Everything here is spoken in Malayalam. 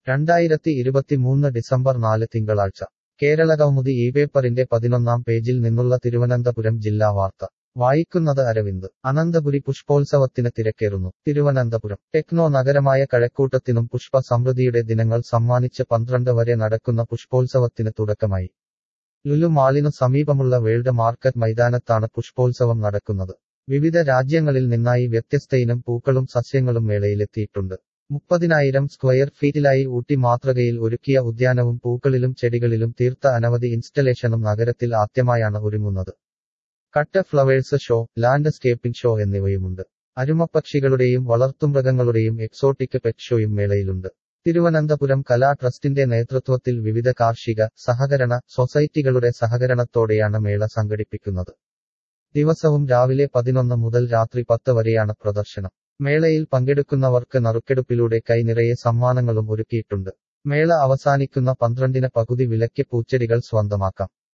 രണ്ടായിരത്തി ഇരുപത്തിമൂന്ന് ഡിസംബർ നാല് തിങ്കളാഴ്ച കേരള കൗമുദി ഈ പേപ്പറിന്റെ പതിനൊന്നാം പേജിൽ നിന്നുള്ള തിരുവനന്തപുരം ജില്ലാ വാർത്ത വായിക്കുന്നത് അരവിന്ദ് അനന്തപുരി പുഷ്പോത്സവത്തിന് തിരക്കേറുന്നു തിരുവനന്തപുരം ടെക്നോ നഗരമായ കഴക്കൂട്ടത്തിനും പുഷ്പ സമൃദ്ധിയുടെ ദിനങ്ങൾ സമ്മാനിച്ച് പന്ത്രണ്ട് വരെ നടക്കുന്ന പുഷ്പോത്സവത്തിന് തുടക്കമായി ലുലു മാളിനു സമീപമുള്ള വേൾഡ് മാർക്കറ്റ് മൈതാനത്താണ് പുഷ്പോത്സവം നടക്കുന്നത് വിവിധ രാജ്യങ്ങളിൽ നിന്നായി വ്യത്യസ്തയിനം പൂക്കളും സസ്യങ്ങളും മേളയിലെത്തിയിട്ടുണ്ട് മുപ്പതിനായിരം സ്ക്വയർ ഫീറ്റിലായി ഊട്ടി മാതൃകയിൽ ഒരുക്കിയ ഉദ്യാനവും പൂക്കളിലും ചെടികളിലും തീർത്ത അനവധി ഇൻസ്റ്റലേഷനും നഗരത്തിൽ ആദ്യമായാണ് ഒരുങ്ങുന്നത് cut flowers show landscaping show എന്നിവയുമുണ്ട് അരുമപ്പക്ഷികളുടെയും വളർത്തുമൃഗങ്ങളുടെയും എക്സോട്ടിക് പെറ്റ് ഷോയും മേളയിലുണ്ട് തിരുവനന്തപുരം കലാ ട്രസ്റ്റിന്റെ നേതൃത്വത്തിൽ വിവിധ കാർഷിക സഹകരണ സൊസൈറ്റികളുടെ സഹകരണത്തോടെയാണ് മേള സംഘടിപ്പിക്കുന്നത് ദിവസവും രാവിലെ പതിനൊന്ന് മുതൽ രാത്രി പത്ത് വരെയാണ് പ്രദർശനം മേളയിൽ പങ്കെടുക്കുന്നവർക്ക് നറുക്കെടുപ്പിലൂടെ കൈനിറയെ സമ്മാനങ്ങളും ഒരുക്കിയിട്ടുണ്ട് മേള അവസാനിക്കുന്ന പന്ത്രണ്ടിന് പകുതി വിലയ്ക്ക് പൂച്ചെടികൾ സ്വന്തമാക്കാം